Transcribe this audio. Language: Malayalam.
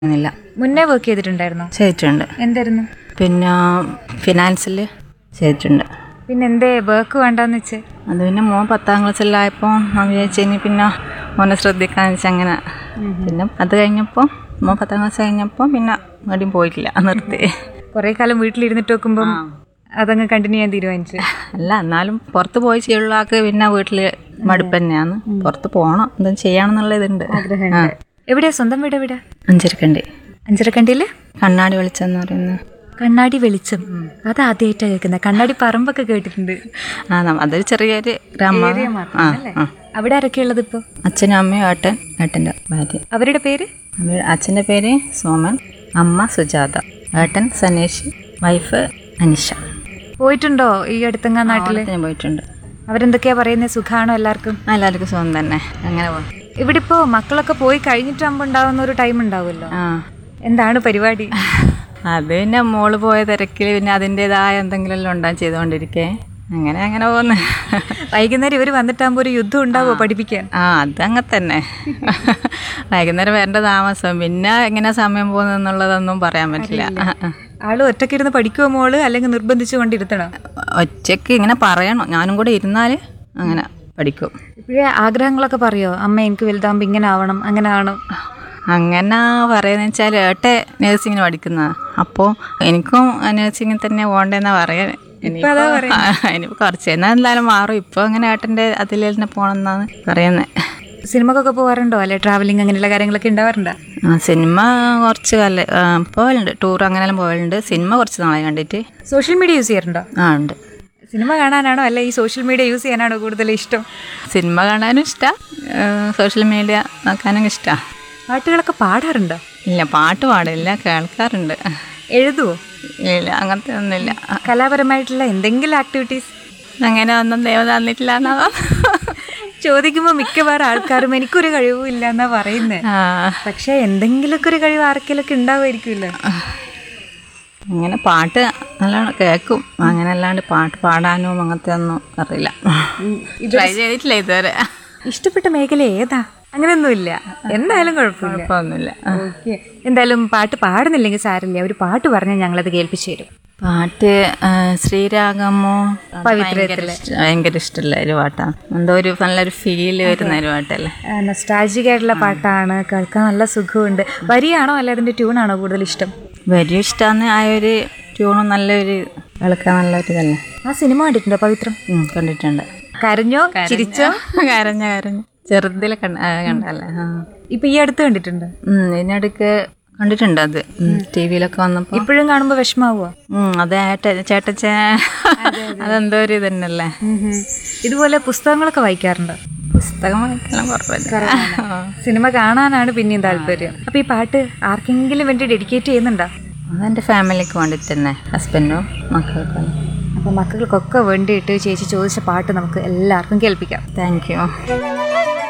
ഇല്ല മുന്നേ വർക്ക് ചെയ്തിട്ടുണ്ടായിരുന്നോ ചെയ്തിട്ടുണ്ട് എന്തായിരുന്നു പിന്നെ ഫിനാൻസിൽ ചെയ്തിട്ടുണ്ട് പിന്നെ എന്തേ വർക്ക് വേണ്ടെന്ന് വെച്ച് അത് പിന്നെ മോൻ പത്താം ക്ലാസ്സിലായപ്പോൾ ഞാൻ വിചാരിച്ചു ഇനി പിന്നെ മോനെ ശ്രദ്ധിക്കാന്ന് വെച്ചാൽ അങ്ങനെ പിന്നെ അത് കഴിഞ്ഞപ്പോൾ മോൻ പത്താം ക്ലാസ് കഴിഞ്ഞപ്പോൾ പിന്നെ എവിടെയും പോയിട്ടില്ല നിർത്തി കുറെ കാലം വീട്ടിലിരുന്നിട്ട് നോക്കുമ്പം അതങ്ങ് കണ്ടിന്യൂ ചെയ്യാൻ തീരുമാനിച്ചു അല്ല എന്നാലും പുറത്ത് പോയി ചെയ്യുള്ളാക്ക് പിന്നെ വീട്ടിൽ മടുപ്പ് തന്നെയാണ് പുറത്ത് പോകണം എന്തും ചെയ്യണം എന്നുള്ള ഇതുണ്ട് ആഗ്രഹമുണ്ട് എവിടെയാ സ്വന്തം വീട് എവിടെയാ അഞ്ചരക്കണ്ടി അഞ്ചരക്കണ്ടിയില് കണ്ണാടി വെളിച്ചെന്ന് പറയുന്നത് കണ്ണാടി വെളിച്ചം അത് ആദ്യമായിട്ടാ കേൾക്കുന്നത് കണ്ണാടി പറമ്പൊക്കെ കേട്ടിട്ടുണ്ട് ആ നമ്മ- അതൊരു ചെറിയൊരു ഗ്രാമമാണ് ആ ആ അവിടെ ആരൊക്കെ ഉള്ളത് ഇപ്പൊ അച്ഛനും അമ്മയും ഏട്ടൻ ഏട്ടൻ്റെ ഭാര്യ അവരുടെ പേര് അവ- അച്ഛൻ്റെ പേര് സോമൻ അമ്മ സുജാത ഏട്ടൻ സനീഷ് വൈഫ് അനിഷ പോയിട്ടുണ്ടോ ഈ അടുത്തങ്ങ നാട്ടില് ഞാൻ പോയിട്ടുണ്ട് അവരെന്തൊക്കെയാ പറയുന്നത് സുഖാണോ എല്ലാവർക്കും ആ, എല്ലാവർക്കും സുഖം തന്നെ അങ്ങനെ പോകും ഇവിടെ ഇപ്പോ മക്കളൊക്കെ പോയി കഴിഞ്ഞിട്ടാകുമ്പോ ഉണ്ടാവുന്ന ഒരു ടൈം ഉണ്ടാവുമല്ലോ ആ എന്താണ് പരിപാടി അത് പിന്നെ മോള് പോയ തിരക്കിൽ പിന്നെ അതിൻ്റെതായ എന്തെങ്കിലും എല്ലാം ഉണ്ടാകും ചെയ്തുകൊണ്ടിരിക്കേ അങ്ങനെ അങ്ങനെ പോകുന്നു വൈകുന്നേരം ഇവര് വന്നിട്ടാകുമ്പോ ഒരു യുദ്ധം ഉണ്ടാവോ പഠിപ്പിക്കാൻ ആ അതങ്ങനെ തന്നെ വൈകുന്നേരം വരേണ്ട താമസം പിന്നെ എങ്ങനെ സമയം പോകുന്നെന്നുള്ളതൊന്നും പറയാൻ പറ്റില്ല ആ, ആ. ആള് ഒറ്റക്കിരുന്ന് പഠിക്കുമോ മോള് അല്ലെങ്കിൽ നിർബന്ധിച്ചു കൊണ്ടിരുത്തണം ഒറ്റയ്ക്ക് ഇങ്ങനെ പറയണം ഞാനും കൂടെ ഇരുന്നാൽ അങ്ങനെ പഠിക്കും ഇപ്പോഴേ ആഗ്രഹങ്ങളൊക്കെ പറയോ അമ്മ എനിക്ക് വലുതാകുമ്പോ ഇങ്ങനെ ആവണം അങ്ങനെ ആവണം അങ്ങനെ പറയുന്നത് വെച്ചാൽ ഏട്ടെ നേഴ്സിങ്ങിന് പഠിക്കുന്ന അപ്പോൾ എനിക്കും നേഴ്സിങ്ങിൽ തന്നെ പോകണ്ടെന്നാ പറയാൻ ഇനിയിപ്പോൾ കുറച്ച് എന്നാൽ എന്തായാലും മാറും ഇപ്പോൾ അങ്ങനെ ഏട്ടൻ്റെ അതിൽ തന്നെ പോകണമെന്നാണ് പറയുന്നത് സിനിമക്കൊക്കെ പോകാറുണ്ടോ അല്ലെ ട്രാവലിംഗ് അങ്ങനെയുള്ള കാര്യങ്ങളൊക്കെ ഉണ്ടാവാറുണ്ടോ ആ സിനിമ കുറച്ച് കാലം ആ, പോകലുണ്ട് ടൂർ അങ്ങനെല്ലാം പോകലുണ്ട് സിനിമ കുറച്ച് നാളെ കണ്ടിട്ട് സോഷ്യൽ മീഡിയ യൂസ് ചെയ്യാറുണ്ടോ ആ ഉണ്ട് സിനിമ കാണാനാണോ അല്ല ഈ സോഷ്യൽ മീഡിയ യൂസ് ചെയ്യാനാണോ കൂടുതൽ ഇഷ്ടം സിനിമ കാണാനും ഇഷ്ടമാണ് സോഷ്യൽ മീഡിയ നോക്കാനും ഇഷ്ടമാണ് പാട്ടുകളൊക്കെ പാടാറുണ്ടോ ഇല്ല പാട്ട് പാടില്ല കേൾക്കാറുണ്ട് എഴുതുവോ ഇല്ല അങ്ങനത്തെ ഒന്നുമില്ല കലാപരമായിട്ടുള്ള എന്തെങ്കിലും ആക്ടിവിറ്റീസ് അങ്ങനെ ഒന്നും ദൈവം തന്നിട്ടില്ല എന്നാ ചോദിക്കുമ്പോൾ മിക്കവാറും ആൾക്കാരും എനിക്കൊരു കഴിവും ഇല്ല എന്നാ പറയുന്നത് ആ പക്ഷെ എന്തെങ്കിലുമൊക്കെ ഒരു കഴിവ് ആർക്കെങ്കിലൊക്കെ ഉണ്ടാവുമായിരിക്കുമല്ലോ അങ്ങനെ പാട്ട് നല്ലോണം കേൾക്കും അങ്ങനെ അല്ലാണ്ട് പാട്ട് പാടാനും അങ്ങനത്തെ ഒന്നും അറിയില്ല ട്രൈ ചെയ്തിട്ടില്ല ഇതുവരെ ഇഷ്ടപ്പെട്ട മേഖല ഏതാ അങ്ങനെയൊന്നുമില്ല എന്തായാലും കുഴപ്പമില്ല കുഴപ്പമൊന്നുമില്ല ഓക്കെ എന്തായാലും പാട്ട് പാടുന്നില്ലെങ്കിൽ സാരില്ല ഒരു പാട്ട് പറഞ്ഞാൽ ഞങ്ങളത് കേൾപ്പിച്ചു തരും പാട്ട് ആ, ശ്രീരാഗമോ ഭയങ്കര ഇഷ്ട- ഭയങ്കര ഇഷ്ടമുള്ള ഒരു പാട്ടാണ് എന്തോ ഒരു നല്ലൊരു ഫീല് വരുന്ന ഒരു പാട്ടല്ലേ നൊസ്റ്റാൾജിക് ആയിട്ടുള്ള പാട്ടാണ് കേൾക്കാൻ നല്ല സുഖമുണ്ട് വരിയാണോ അല്ല അതിന്റെ ട്യൂണാണോ കൂടുതൽ ഇഷ്ടം വലിയ ഇഷ്ടമാണ് ആ ഒരു ട്യൂണും നല്ലൊരു കേൾക്കാൻ നല്ലൊരു ഇതല്ലേ ആ സിനിമ കണ്ടിട്ടുണ്ടോ പവിത്രം ഉം, കണ്ടിട്ടുണ്ട് കരഞ്ഞോ ചിരിച്ചോ കരഞ്ഞ കരഞ്ഞു ചെറുതിലെ കണ്ട ആ, കണ്ടല്ലേ ആ ഇപ്പൊ ഈ അടുത്ത് കണ്ടിട്ടുണ്ട് ഉം, ഇതിനിടയ്ക്ക് കണ്ടിട്ടുണ്ട് അത് ടി വിയിലൊക്കെ വന്നപ്പോൾ ഇപ്പോഴും കാണുമ്പോൾ വിഷമാവുക അത് ഏട്ട ചേട്ടച്ച അതെന്തോ ഒരു ഇത് തന്നെയല്ലേ ഇതുപോലെ പുസ്തകങ്ങളൊക്കെ വായിക്കാറുണ്ടോ പുസ്തകം വായിக்கலாம் കുഴപ്പമില്ല സിനിമ കാണാനാണ് പിന്നെയും താല്പര്യം അപ്പൊ ഈ പാട്ട് ആർക്കെങ്കിലും വേണ്ടി ഡെഡിക്കേറ്റ് ചെയ്യുന്നുണ്ടോ അതെൻ്റെ ഫാമിലിക്ക് വേണ്ടിയിട്ട് തന്നെ ഹസ്ബൻഡും മക്കൾക്കും അപ്പൊ മക്കൾക്കൊക്കെ വേണ്ടിയിട്ട് ചേച്ചി ചോദിച്ച പാട്ട് നമുക്ക് എല്ലാവർക്കും കേൾപ്പിക്കാം താങ്ക് യു